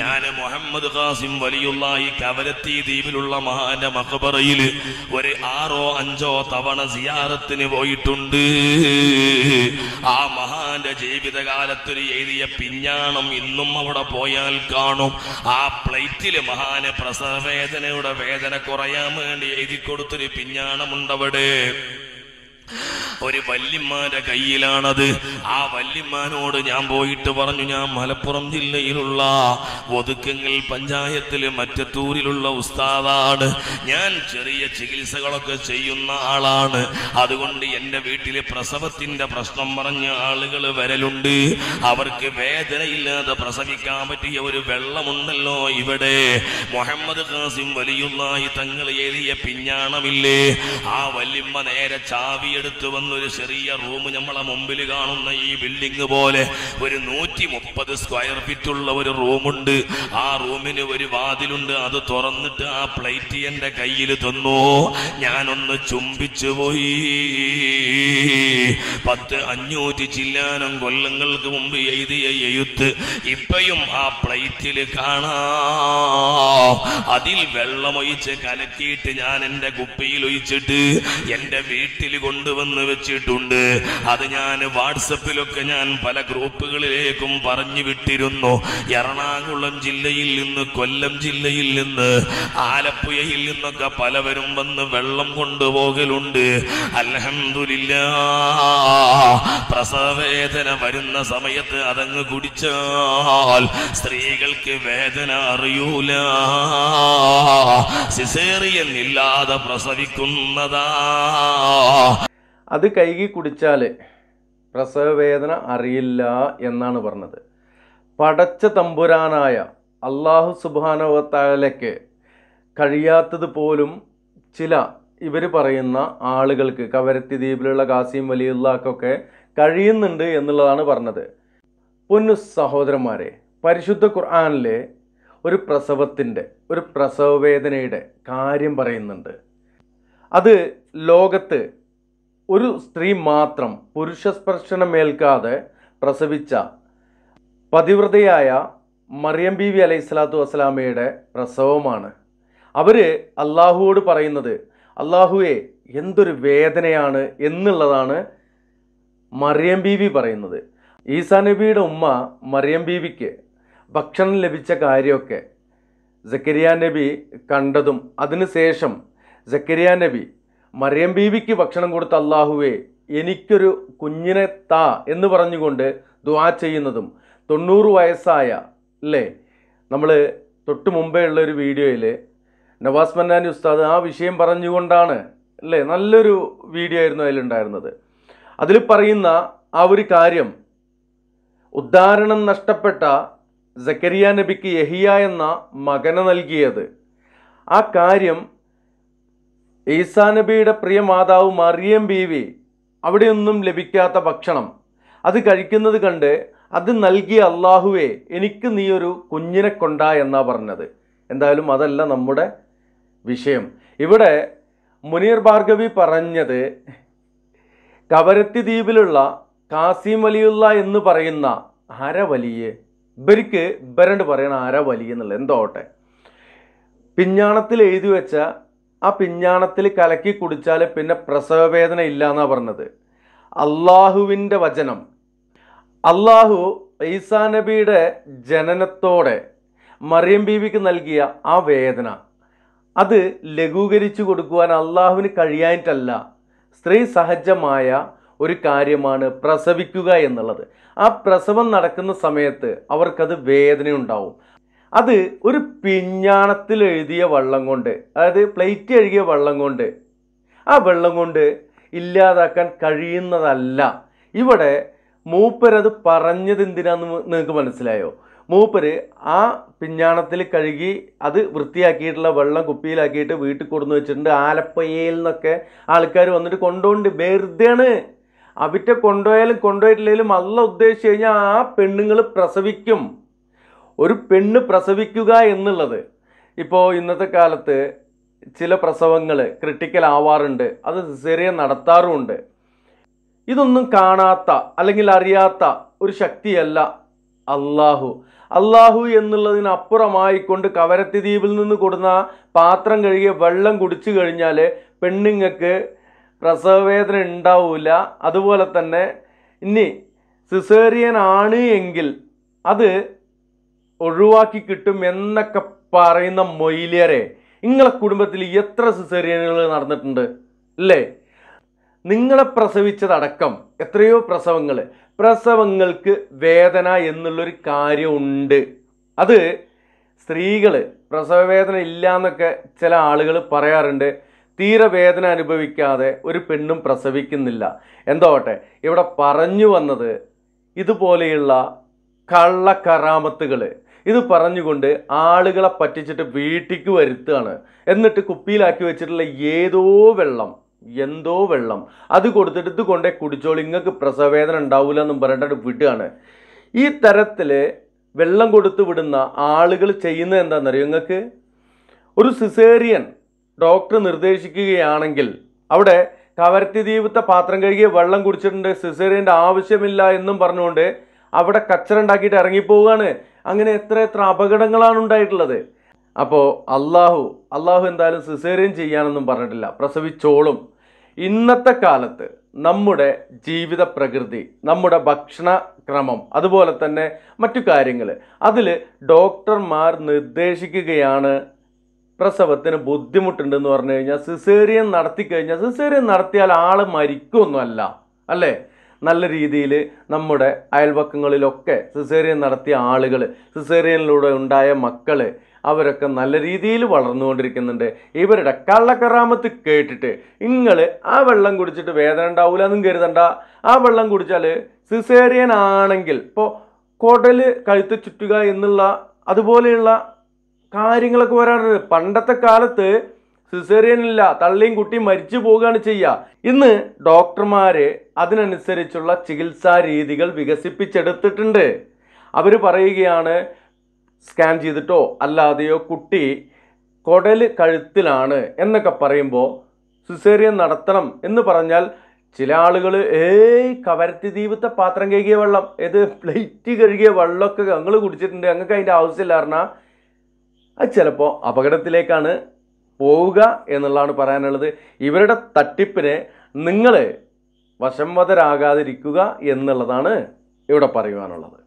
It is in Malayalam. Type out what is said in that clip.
ഞാൻ മുഹമ്മദ് ഖാസിം വലിയുള്ളായി കവരത്തി ദ്വീപിലുള്ള മഹാന്റെ മഖബറയിൽ ഒരു ആറോ അഞ്ചോ തവണ സിയാറത്തിന് പോയിട്ടുണ്ട് ആ മഹാന്റെ ജീവിതകാലത്തിൽ എഴുതിയ പിഞ്ഞാണം ഇന്നും അവിടെ പോയാൽ കാണും ആ പ്ലേറ്റില് മഹാന് പ്രസവവേദനയുടെ വേദന കുറയാൻ വേണ്ടി എഴുതി കൊടുത്തൊരു പിഞ്ഞാണമുണ്ടവിടെ ഒരു വല്യമ്മാന്റെ കയ്യിലാണത് ആ വല്യമ്മാനോട് ഞാൻ പോയിട്ട് പറഞ്ഞു ഞാൻ മലപ്പുറം ജില്ലയിലുള്ള ഒതുക്കങ്ങൾ പഞ്ചായത്തിലെ മറ്റത്തൂരിലുള്ള ഉസ്താദാണ് ഞാൻ ചെറിയ ചികിത്സകളൊക്കെ ചെയ്യുന്ന ആളാണ് അതുകൊണ്ട് എൻ്റെ വീട്ടില് പ്രസവത്തിന്റെ പ്രശ്നം പറഞ്ഞ ആളുകൾ വരലുണ്ട് അവർക്ക് വേദനയില്ലാതെ പ്രസവിക്കാൻ പറ്റിയ ഒരു വെള്ളമുണ്ടല്ലോ ഇവിടെ മുഹമ്മദ് ഖാസിം വലിയുള്ളായി തങ്ങൾ എഴുതിയ പിഞ്ഞാണമില്ലേ ആ വല്യമ്മ നേരെ ചാവിയെടുത്ത് വന്നൊരു ചെറിയ റൂം നമ്മളെ മുമ്പിൽ കാണുന്ന ഈ ബിൽഡിംഗ് പോലെ ഒരു നൂറ്റി മുപ്പത് സ്ക്വയർ ഫീറ്റ് ഉള്ള ഒരു റൂമുണ്ട് ആ റൂമിന് ഒരു വാതിലുണ്ട് അത് തുറന്നിട്ട് ആ പ്ലേറ്റ് എന്റെ കയ്യിൽ തന്നു ഞാനൊന്ന് ചുംബിച്ചു പോയി പത്ത് അഞ്ഞൂറ്റി ചില്ലാനം കൊല്ലങ്ങൾക്ക് മുമ്പ് എഴുതിയ എഴുത്ത് ഇപ്പയും ആ പ്ലേറ്റിൽ കാണാം അതിൽ വെള്ളമൊഴിച്ച് കലക്കിയിട്ട് ഞാൻ എൻ്റെ കുപ്പിയിൽ ഒഴിച്ചിട്ട് എൻ്റെ വീട്ടിൽ കൊണ്ടുവന്ന് വെച്ചിട്ടുണ്ട് അത് ഞാൻ വാട്സപ്പിലൊക്കെ ഞാൻ പല ഗ്രൂപ്പുകളിലേക്കും പറഞ്ഞു വിട്ടിരുന്നു എറണാകുളം ജില്ലയിൽ നിന്ന് കൊല്ലം ജില്ലയിൽ നിന്ന് ആലപ്പുഴയിൽ നിന്നൊക്കെ പലവരും വന്ന് വെള്ളം കൊണ്ടുപോകലുണ്ട് അലഹമില്ല പ്രസവവേദന വരുന്ന സമയത്ത് അതങ്ങ് കുടിച്ചാൽ സ്ത്രീകൾക്ക് വേദന അറിയൂല സിസേറിയൻ ഇല്ലാതെ പ്രസവിക്കുന്നതാ അത് കൈകി കുടിച്ചാൽ പ്രസവവേദന അറിയില്ല എന്നാണ് പറഞ്ഞത് പടച്ച തമ്പുരാനായ അള്ളാഹു സുബാനവത്താലയ്ക്ക് കഴിയാത്തത് പോലും ചില ഇവർ പറയുന്ന ആളുകൾക്ക് കവരത്തി ദ്വീപിലുള്ള കാസിം വലിയുള്ളക്കൊക്കെ കഴിയുന്നുണ്ട് എന്നുള്ളതാണ് പറഞ്ഞത് പൊന്നു സഹോദരന്മാരെ പരിശുദ്ധ ഖുർആാനിലെ ഒരു പ്രസവത്തിൻ്റെ ഒരു പ്രസവവേദനയുടെ കാര്യം പറയുന്നുണ്ട് അത് ലോകത്ത് ഒരു സ്ത്രീ മാത്രം പുരുഷ സ്പർശനമേൽക്കാതെ പ്രസവിച്ച പതിവ്രതയായ മറിയം ബീവി അലൈഹി സ്വലാത്തു വസ്സലാമയുടെ പ്രസവമാണ് അവർ അള്ളാഹുവോട് പറയുന്നത് അള്ളാഹുവെ എന്തൊരു വേദനയാണ് എന്നുള്ളതാണ് മറിയം ബീവി പറയുന്നത് ഈസാ നബിയുടെ ഉമ്മ മറിയം ബീവിക്ക് ഭക്ഷണം ലഭിച്ച കാര്യമൊക്കെ സക്കരിയ നബി കണ്ടതും അതിനുശേഷം സക്കരിയ നബി മറിയം ബീവിക്ക് ഭക്ഷണം കൊടുത്ത അള്ളാഹുവെ എനിക്കൊരു കുഞ്ഞിനെ താ എന്ന് പറഞ്ഞുകൊണ്ട് ദുആ ചെയ്യുന്നതും തൊണ്ണൂറ് വയസ്സായ അല്ലേ നമ്മൾ തൊട്ട് മുമ്പേ ഉള്ള ഒരു വീഡിയോയിൽ നവാസ് മന്നാനി ഉസ്താദ് ആ വിഷയം പറഞ്ഞുകൊണ്ടാണ് അല്ലേ നല്ലൊരു വീഡിയോ ആയിരുന്നു അതിലുണ്ടായിരുന്നത് അതിൽ പറയുന്ന ആ ഒരു കാര്യം ഉദ്ധാരണം നഷ്ടപ്പെട്ട സക്കരിയ നബിക്ക് യഹിയ എന്ന മകനെ നൽകിയത് ആ കാര്യം ഈസാ നബിയുടെ പ്രിയ മാതാവ് മറിയം ബീവി അവിടെയൊന്നും ലഭിക്കാത്ത ഭക്ഷണം അത് കഴിക്കുന്നത് കണ്ട് അത് നൽകിയ അള്ളാഹുവേ എനിക്ക് നീ ഒരു കുഞ്ഞിനെ കൊണ്ടാ എന്നാ പറഞ്ഞത് എന്തായാലും അതല്ല നമ്മുടെ വിഷയം ഇവിടെ മുനീർ ഭാർഗവി പറഞ്ഞത് കവരത്തി ദ്വീപിലുള്ള കാസിം വലിയുള്ള എന്ന് പറയുന്ന അര വലിയ ഇവർക്ക് ഇവരണ്ട് പറയണ അര വലിയ എന്നുള്ളത് എന്തോട്ടെ പിഞ്ഞാണത്തിൽ എഴുതി വെച്ച ആ പിഞ്ഞാണത്തിൽ കലക്കി കുടിച്ചാൽ പിന്നെ പ്രസവവേദന ഇല്ല എന്നാ പറഞ്ഞത് അള്ളാഹുവിൻ്റെ വചനം അള്ളാഹു ഈസാ നബിയുടെ ജനനത്തോടെ മറിയം ബീവിക്ക് നൽകിയ ആ വേദന അത് ലഘൂകരിച്ചു കൊടുക്കുവാൻ അള്ളാഹുവിന് കഴിയായിട്ടല്ല സ്ത്രീ സഹജമായ ഒരു കാര്യമാണ് പ്രസവിക്കുക എന്നുള്ളത് ആ പ്രസവം നടക്കുന്ന സമയത്ത് അവർക്കത് വേദനയുണ്ടാവും അത് ഒരു പിഞ്ഞാണത്തിൽ എഴുതിയ വെള്ളം കൊണ്ട് അതായത് പ്ലേറ്റ് എഴുതിയ വെള്ളം കൊണ്ട് ആ വെള്ളം കൊണ്ട് ഇല്ലാതാക്കാൻ കഴിയുന്നതല്ല ഇവിടെ മൂപ്പരത് പറഞ്ഞത് എന്തിനാന്ന് നിങ്ങൾക്ക് മനസ്സിലായോ മൂപ്പര് ആ പിഞ്ഞാണത്തിൽ കഴുകി അത് വൃത്തിയാക്കിയിട്ടുള്ള വെള്ളം കുപ്പിയിലാക്കിയിട്ട് വീട്ടിൽ കൊടുന്ന് വെച്ചിട്ടുണ്ട് ആലപ്പുഴയിൽ നിന്നൊക്കെ ആൾക്കാർ വന്നിട്ട് കൊണ്ടുപോണ്ട് വെറുതെയാണ് അവിറ്റ കൊണ്ടുപോയാലും കൊണ്ടുപോയിട്ടില്ലെങ്കിലും അല്ല ഉദ്ദേശിച്ച് കഴിഞ്ഞാൽ ആ പെണ്ണുങ്ങൾ പ്രസവിക്കും ഒരു പെണ്ണ് പ്രസവിക്കുക എന്നുള്ളത് ഇപ്പോൾ ഇന്നത്തെ കാലത്ത് ചില പ്രസവങ്ങൾ ക്രിട്ടിക്കൽ ആവാറുണ്ട് അത് സിസേറിയൻ നടത്താറുമുണ്ട് ഇതൊന്നും കാണാത്ത അല്ലെങ്കിൽ അറിയാത്ത ഒരു ശക്തിയല്ല അള്ളാഹു അള്ളാഹു എന്നുള്ളതിനപ്പുറമായിക്കൊണ്ട് കവരത്തി ദ്വീപിൽ നിന്ന് കൊടുന്ന പാത്രം കഴുകിയ വെള്ളം കുടിച്ചു കഴിഞ്ഞാൽ പെണ്ണുങ്ങൾക്ക് പ്രസവവേദന ഉണ്ടാവില്ല അതുപോലെ തന്നെ ഇനി സിസേറിയൻ ആണ് എങ്കിൽ അത് ഒഴിവാക്കി കിട്ടും എന്നൊക്കെ പറയുന്ന മൊയിലിയരെ നിങ്ങളെ കുടുംബത്തിൽ എത്ര സിസേറിയനുകൾ നടന്നിട്ടുണ്ട് അല്ലേ നിങ്ങളെ പ്രസവിച്ചതടക്കം എത്രയോ പ്രസവങ്ങൾ പ്രസവങ്ങൾക്ക് വേദന എന്നുള്ളൊരു കാര്യമുണ്ട് അത് സ്ത്രീകൾ പ്രസവവേദന ഇല്ല എന്നൊക്കെ ചില ആളുകൾ പറയാറുണ്ട് തീരെ വേദന അനുഭവിക്കാതെ ഒരു പെണ്ണും പ്രസവിക്കുന്നില്ല എന്തോട്ടെ ഇവിടെ പറഞ്ഞു വന്നത് ഇതുപോലെയുള്ള കള്ളക്കറാമത്തുകൾ ഇത് പറഞ്ഞുകൊണ്ട് ആളുകളെ പറ്റിച്ചിട്ട് വീട്ടിക്ക് വരുത്തുകയാണ് എന്നിട്ട് കുപ്പിയിലാക്കി വെച്ചിട്ടുള്ള ഏതോ വെള്ളം എന്തോ വെള്ളം അത് കൊടുത്തിട്ട് ഇത് കൊണ്ടേ കുടിച്ചോളൂ നിങ്ങൾക്ക് പ്രസവവേദന ഉണ്ടാവില്ല എന്നും പറഞ്ഞിട്ട് വിടുകയാണ് ഈ തരത്തിൽ വെള്ളം കൊടുത്ത് വിടുന്ന ആളുകൾ ചെയ്യുന്നത് എന്താണെന്നറിയോ നിങ്ങൾക്ക് ഒരു സിസേറിയൻ ഡോക്ടർ നിർദ്ദേശിക്കുകയാണെങ്കിൽ അവിടെ കവരത്തി ദ്വീപത്തെ പാത്രം കഴുകിയ വെള്ളം കുടിച്ചിട്ടുണ്ട് സിസേറിയൻ്റെ ആവശ്യമില്ല എന്നും പറഞ്ഞുകൊണ്ട് അവിടെ കച്ചറ ഉണ്ടാക്കിയിട്ട് ഇറങ്ങിപ്പോവുകയാണ് അങ്ങനെ എത്ര എത്ര അപകടങ്ങളാണ് ഉണ്ടായിട്ടുള്ളത് അപ്പോൾ അള്ളാഹു അള്ളാഹു എന്തായാലും സിസേറിയൻ ചെയ്യാനൊന്നും പറഞ്ഞിട്ടില്ല പ്രസവിച്ചോളും ഇന്നത്തെ കാലത്ത് നമ്മുടെ ജീവിത പ്രകൃതി നമ്മുടെ ഭക്ഷണക്രമം അതുപോലെ തന്നെ മറ്റു കാര്യങ്ങൾ അതിൽ ഡോക്ടർമാർ നിർദ്ദേശിക്കുകയാണ് പ്രസവത്തിന് ബുദ്ധിമുട്ടുണ്ടെന്ന് പറഞ്ഞു കഴിഞ്ഞാൽ സിസേറിയൻ നടത്തി കഴിഞ്ഞാൽ സിസേറിയൻ നടത്തിയാൽ ആൾ മരിക്കൊന്നുമല്ല അല്ലേ നല്ല രീതിയിൽ നമ്മുടെ അയൽപക്കങ്ങളിലൊക്കെ സിസേറിയൻ നടത്തിയ ആളുകൾ സിസേറിയനിലൂടെ ഉണ്ടായ മക്കൾ അവരൊക്കെ നല്ല രീതിയിൽ വളർന്നുകൊണ്ടിരിക്കുന്നുണ്ട് ഇവരുടെ കള്ളക്കറാമത്ത് കേട്ടിട്ട് നിങ്ങൾ ആ വെള്ളം കുടിച്ചിട്ട് വേദന ഉണ്ടാവില്ല എന്നും കരുതണ്ട ആ വെള്ളം കുടിച്ചാൽ സിസേറിയൻ ആണെങ്കിൽ ഇപ്പോൾ കുടല് കഴുത്ത് ചുറ്റുക എന്നുള്ള അതുപോലെയുള്ള കാര്യങ്ങളൊക്കെ വരാറുണ്ട് പണ്ടത്തെ കാലത്ത് സിസേറിയൻ ഇല്ല തള്ളിയും കുട്ടിയും മരിച്ചു പോവുകയാണ് ചെയ്യുക ഇന്ന് ഡോക്ടർമാര് അതിനനുസരിച്ചുള്ള ചികിത്സാ രീതികൾ വികസിപ്പിച്ചെടുത്തിട്ടുണ്ട് അവർ പറയുകയാണ് സ്കാൻ ചെയ്തിട്ടോ അല്ലാതെയോ കുട്ടി കുടല് കഴുത്തിലാണ് എന്നൊക്കെ പറയുമ്പോൾ സിസേറിയൻ നടത്തണം എന്ന് പറഞ്ഞാൽ ചില ആളുകൾ ഏയ് കവരത്തി ദ്വീപത്തെ പാത്രം കഴുകിയ വെള്ളം ഏത് പ്ലേറ്റ് കഴുകിയ വെള്ളമൊക്കെ ഞങ്ങൾ കുടിച്ചിട്ടുണ്ട് ഞങ്ങൾക്ക് അതിൻ്റെ ആവശ്യമില്ല പറഞ്ഞാൽ അത് ചിലപ്പോൾ അപകടത്തിലേക്കാണ് പോവുക എന്നുള്ളതാണ് പറയാനുള്ളത് ഇവരുടെ തട്ടിപ്പിന് നിങ്ങൾ വശംവതരാകാതിരിക്കുക എന്നുള്ളതാണ് ഇവിടെ പറയുവാനുള്ളത്